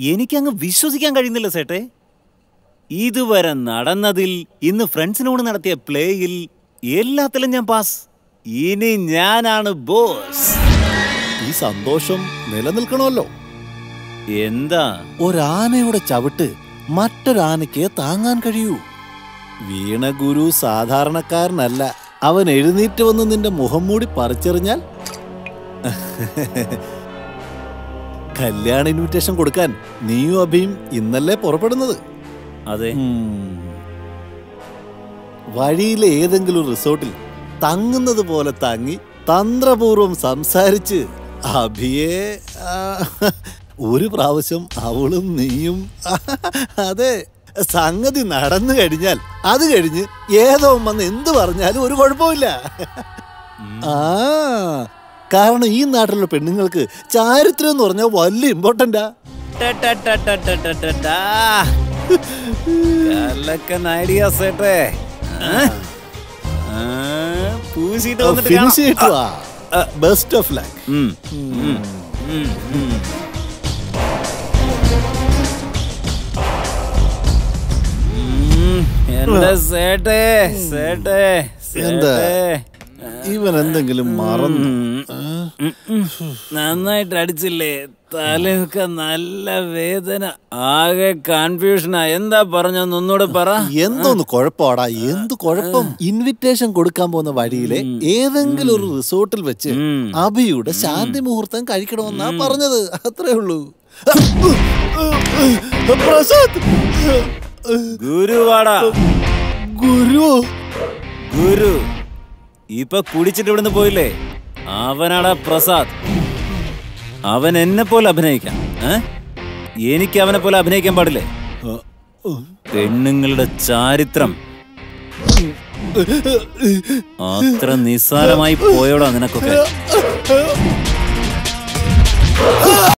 എനിക്കങ്ങ് വിശ്വസിക്കാൻ കഴിയുന്നില്ല സേട്ടെ ഇതുവരെ നടന്നതിൽ ഇന്ന് ഫ്രണ്ട്സിനോട് നടത്തിയ പ്ലേയിൽ എല്ലാത്തിലും ഞാൻ പാസ് ഇനി ഞാനാണ് ബോസ് ഈ സന്തോഷം നിലനിൽക്കണമല്ലോ എന്താ ഒരാനയുടെ ചവിട്ട് മറ്റൊരാനയ്ക്ക് താങ്ങാൻ കഴിയൂ വീണ ഗുരു സാധാരണക്കാരനല്ല അവൻ എഴുന്നേറ്റ് വന്ന് നിന്റെ മുഖം മൂടി പറിച്ചെറിഞ്ഞാൽ കല്യാണ ഇൻവിറ്റേഷൻ കൊടുക്കാൻ നീയും അഭിയും ഇന്നല്ലേ പുറപ്പെടുന്നത് അതെ ഉം. വഴിയിലെ ഏതെങ്കിലും റിസോർട്ടിൽ തങ്ങുന്നത് പോലെ തങ്ങി തന്ത്രപൂർവം സംസാരിച്ച് അഭിയെ ആ, ഒരു പ്രാവശ്യം അവളും നീയും അതെ സംഗതി നടന്നു കഴിഞ്ഞാൽ അത് കഴിഞ്ഞ് ഏതോ വന്ന് എന്ത് പറഞ്ഞാലും ഒരു കുഴപ്പമില്ല ആ കാരണം ഈ നാട്ടിലുള്ള പെണ്ണുങ്ങൾക്ക് ചാരിത്രം എന്ന് പറഞ്ഞാൽ വലിയ ഇമ്പോർട്ടന്റാ കലക്കൻ ഐഡിയ സേട്ടെ പൂശിട്ട് വന്നിട്ട് ഫിനിഷ് കാണാം. കിട്ടുവാ ബെസ്റ്റ് ഓഫ് ലക്ക് ഉം, ഉം, ഉം, ഉം. ഉം, എന്റെ സേട്ടെ സേട്ടെ എന്താ? സേട്ടെ ഇവൻ എന്തെങ്കിലും മറന്നു ഉം, ഉം. നന്നായിട്ട് അടിച്ചില്ലേ തലയൊക്കെ നല്ല വേദന ആകെ കൺഫ്യൂഷനാ എന്താ പറഞ്ഞൊന്ന് ഒന്നുകൂടെ പറ എന്തോന്ന് കുഴപ്പമാടാ എന്ത് കുഴപ്പം ഇൻവിറ്റേഷൻ കൊടുക്കാൻ പോകുന്ന വഴിയിലെ ഏതെങ്കിലും ഒരു റിസോർട്ടിൽ വെച്ച് ഉം. അഭിയുടെ ശാന്തി മുഹൂർത്തം കഴിക്കണമെന്നാ പറഞ്ഞത് അത്രേ ഉള്ളൂ പ്രസാദ് ഗുരുവാടാ ഗുരു ഗുരു ഇപ്പൊ കുടിച്ചിട്ട് ഇവിടുന്ന് പോയില്ലേ അവനാടാ പ്രസാദ് അവൻ എന്നെ പോലെ അഭിനയിക്കാം ഏ? എനിക്ക് അവനെ പോലെ അഭിനയിക്കാൻ പാടില്ലേ പെണ്ണുങ്ങളുടെ ചാരിത്രം അത്ര നിസ്സാരമായി പോയോടാ നിനക്കൊക്കെ